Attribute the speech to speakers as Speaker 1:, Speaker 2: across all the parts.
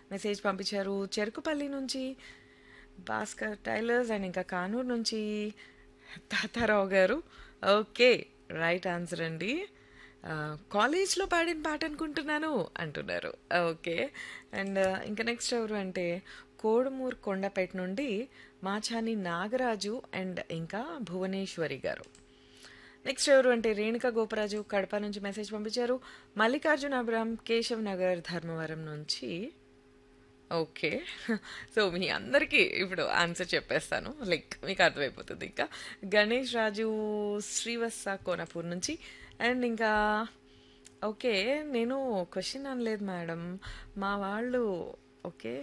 Speaker 1: message పంపించారు చెరుకుపల్లి నుంచి Bhaskar tailors and ఇంకా కానూరు నుంచి తాతారావు గారు ఓకే రైట్ ఆన్సర్ అండి ఆ, కాలేజ్లో పాడిన పాట అనుకుంటున్నాను అంటున్నారు ఓకే అండ్ ఇంకా నెక్స్ట్ ఎవరు అంటే కోడుమూరు కొండపేట నుండి మాచాని నాగరాజు అండ్ ఇంకా భువనేశ్వరి గారు నెక్స్ట్ ఎవరు అంటే రేణుక గోపరాజు కడప నుంచి మెసేజ్ పంపించారు మల్లికార్జున అబ్రామ్ కేశవ్ నగర్ ధర్మవరం నుంచి ఓకే సో మీ అందరికీ ఇప్పుడు ఆన్సర్ చెప్పేస్తాను లైక్ మీకు అర్థమైపోతుంది ఇంకా గణేష్ రాజు శ్రీవత్స కోనపూర్ నుంచి అండ్ ఇంకా ఓకే నేను క్వశ్చన్ అనలేదు మేడం మా వాళ్ళు ఓకే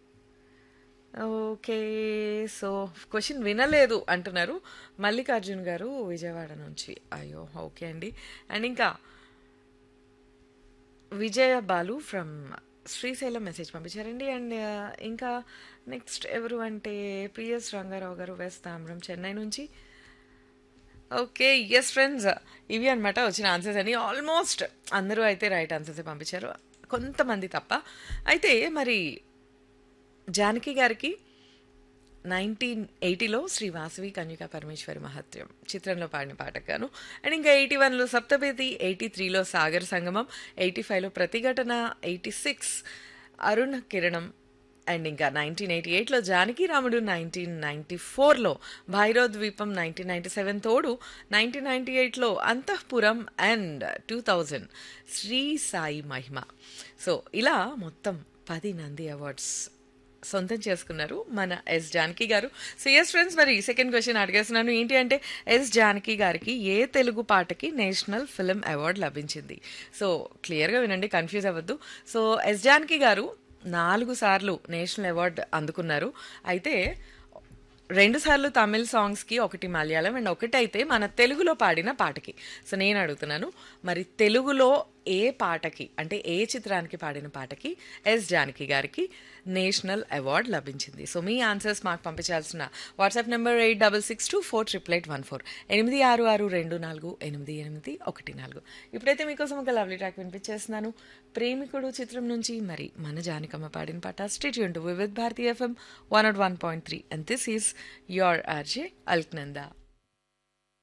Speaker 1: ఓకే సో క్వశ్చన్ వినలేదు అంటున్నారు మల్లికార్జున్ గారు విజయవాడ నుంచి అయ్యో ఓకే అండి అండ్ ఇంకా విజయ బాలు ఫ్రమ్ శ్రీశైలం మెసేజ్ పంపించారండి అండ్ ఇంకా నెక్స్ట్ ఎవరు అంటే పిఎస్ రంగారావు గారు వెస్ట్ తామ్రం చెన్నై నుంచి ఓకే ఎస్ ఫ్రెండ్స్ ఇవి అనమాట వచ్చిన ఆన్సర్స్ అని ఆల్మోస్ట్ అందరూ అయితే రైట్ ఆన్సర్స్ పంపించారు కొంతమంది తప్ప అయితే మరి జానకి గారికి నైన్టీన్ ఎయిటీలో శ్రీ వాసవి కన్యకా పరమేశ్వరి మహత్యం చిత్రంలో పాడిన పాటకు గాను అండ్ ఇంకా ఎయిటీ వన్లో సప్తపేతి ఎయిటీ త్రీలో సాగర్ సంగమం ఎయిటీ ఫైవ్లో ప్రతిఘటన ఎయిటీ సిక్స్ అరుణ కిరణం అండ్ ఇంకా నైన్టీన్ ఎయిటీ ఎయిట్లో జానకి రాముడు నైన్టీన్ నైంటీ ఫోర్లో Bhairava Dweepam nineteen ninety seven తోడు నైన్టీన్ నైంటీ ఎయిట్లో Anthahpuram and two thousand Sri Sai Mahima so ఇలా మొత్తం పది నంది అవార్డ్స్ సొంతం చేసుకున్నారు మన S Janaki garu so S friends మరి సెకండ్ క్వశ్చన్ అడిగేస్తున్నాను ఏంటి అంటే ఎస్ జానకి గారికి ఏ తెలుగు పాటకి నేషనల్ ఫిల్మ్ అవార్డు లభించింది సో క్లియర్గా వినండి కన్ఫ్యూజ్ అవ్వద్దు సో ఎస్ జానకి గారు నాలుగు సార్లు నేషనల్ అవార్డు అందుకున్నారు అయితే రెండు సార్లు తమిళ్ సాంగ్స్కి ఒకటి మలయాళం అండ్ ఒకటి అయితే మన తెలుగులో పాడిన పాటకి సో నేను అడుగుతున్నాను మరి తెలుగులో ఏ పాటకి అంటే ఏ చిత్రానికి పాడిన పాటకి ఎస్ జానకి గారికి నేషనల్ అవార్డ్ లభించింది సో మీ ఆన్సర్స్ మాకు పంపించాల్సిన WhatsApp number eight double six two four triple eight one four ఎనిమిది ఆరు ఆరు రెండు నాలుగు ఎనిమిది ఎనిమిది ఒకటి నాలుగు ఇప్పుడైతే మీకోసం ఒక లవ్లీ ట్రాక్ వినిపించేస్తున్నాను ప్రేమికుడు చిత్రం నుంచి మరి మన జానకమ్మ పాడిన పాట state to Vividh Bharati FM one nought one point three and this is your RJ Alaknanda